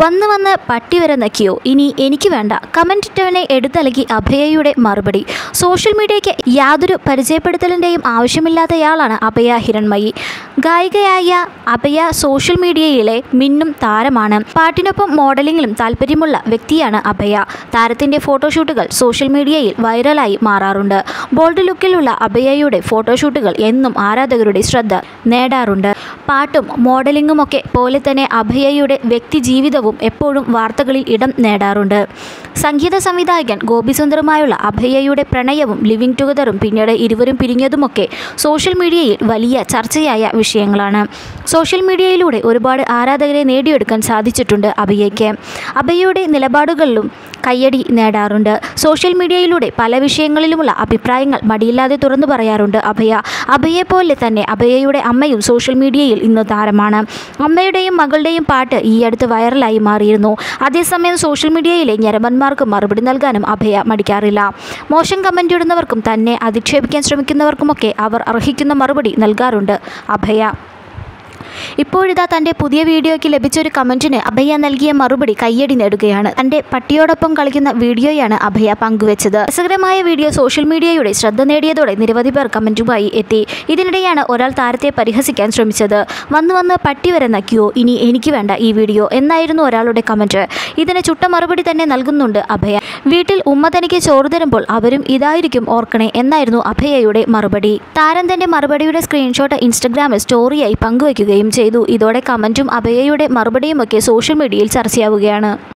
വന്ന് വന്ന് പട്ടി വരെ നക്കിയോ ഇനി എനിക്ക് വേണ്ട കമൻ്റ് ഇട്ടവനെ എടുത്തലകി അഭയയുടെ മറുപടി സോഷ്യൽ മീഡിയയ്ക്ക് യാതൊരു പരിചയപ്പെടുത്തലിൻ്റെയും ആവശ്യമില്ലാത്തയാളാണ് അഭയ ഹിരൺമയി ഗായികയായ അഭയ സോഷ്യൽ മീഡിയയിലെ മിന്നും താരമാണ് പാട്ടിനൊപ്പം മോഡലിംഗിലും താല്പര്യമുള്ള വ്യക്തിയാണ് അഭയ താരത്തിൻ്റെ ഫോട്ടോഷൂട്ടുകൾ സോഷ്യൽ മീഡിയയിൽ വൈറലായി മാറാറുണ്ട് ബോൾഡ് ലുക്കിലുള്ള അഭയയുടെ ഫോട്ടോഷൂട്ടുകൾ എന്നും ആരാധകരുടെ ശ്രദ്ധ നേടാറുണ്ട് പാട്ടും മോഡലിംഗുമൊക്കെ പോലെ തന്നെ അഭയയുടെ വ്യക്തി ജീവിതവും എപ്പോഴും വാർത്തകളിൽ ഇടം നേടാറുണ്ട് സംഗീത സംവിധായകൻ ഗോപിസുന്ദറുമായുള്ള അഭയയുടെ പ്രണയവും ലിവിങ് ടുഗദറും പിന്നീട് ഇരുവരും പിരിഞ്ഞതുമൊക്കെ സോഷ്യൽ മീഡിയയിൽ വലിയ ചർച്ചയായ വിഷയങ്ങളാണ് സോഷ്യൽ മീഡിയയിലൂടെ ഒരുപാട് ആരാധകരെ നേടിയെടുക്കാൻ സാധിച്ചിട്ടുണ്ട് അഭയയ്ക്ക് അഭയയുടെ നിലപാടുകളിലും കയ്യടി നേടാറുണ്ട് സോഷ്യൽ മീഡിയയിലൂടെ പല വിഷയങ്ങളിലുമുള്ള അഭിപ്രായങ്ങൾ മടിയില്ലാതെ തുറന്നു പറയാറുണ്ട് അഭയ അഭയെ തന്നെ അഭയയുടെ അമ്മയും സോഷ്യൽ മീഡിയയിൽ ഇന്ന് താരമാണ് അമ്മയുടെയും മകളുടെയും പാട്ട് ഈ അടുത്ത് വൈറലായി മാറിയിരുന്നു അതേസമയം സോഷ്യൽ മീഡിയയിലെ ഞരമ്പന്മാർക്ക് മറുപടി നൽകാനും അഭയ മടിക്കാറില്ല മോശം കമൻ്റ് ഇടുന്നവർക്കും തന്നെ അധിക്ഷേപിക്കാൻ ശ്രമിക്കുന്നവർക്കുമൊക്കെ അവർ അർഹിക്കുന്ന മറുപടി നൽകാറുണ്ട് അഭയ ഇപ്പോഴിതാ തൻ്റെ പുതിയ വീഡിയോയ്ക്ക് ലഭിച്ച ഒരു കമൻറ്റിന് അഭയ നൽകിയ മറുപടി കയ്യടി നേടുകയാണ് തൻ്റെ പട്ടിയോടൊപ്പം കളിക്കുന്ന വീഡിയോയാണ് അഭയ പങ്കുവച്ചത് രസകരമായ വീഡിയോ സോഷ്യൽ മീഡിയയുടെ ശ്രദ്ധ നേടിയതോടെ നിരവധി പേർ കമൻറ്റുമായി എത്തി ഇതിനിടെയാണ് ഒരാൾ താരത്തെ പരിഹസിക്കാൻ ശ്രമിച്ചത് വന്ന് വന്ന് പട്ടി വരെ നക്കിയോ ഇനി എനിക്ക് വേണ്ട ഈ വീഡിയോ എന്നായിരുന്നു ഒരാളുടെ കമൻറ്റ് ഇതിന് ചുട്ട മറുപടി തന്നെ നൽകുന്നുണ്ട് അഭയ വീട്ടിൽ ഉമ്മ തനിക്ക് ചോറ് തരുമ്പോൾ അവരും ഇതായിരിക്കും ഓർക്കണേ എന്നായിരുന്നു അഭയയുടെ മറുപടി താരം തന്റെ മറുപടിയുടെ സ്ക്രീൻഷോട്ട് ഇൻസ്റ്റഗ്രാമിൽ സ്റ്റോറിയായി പങ്കുവയ്ക്കുകയും ചെയ്തു ഇതോടെ കമന്റും അഭയയുടെ മറുപടിയുമൊക്കെ സോഷ്യൽ മീഡിയയിൽ ചർച്ചയാവുകയാണ്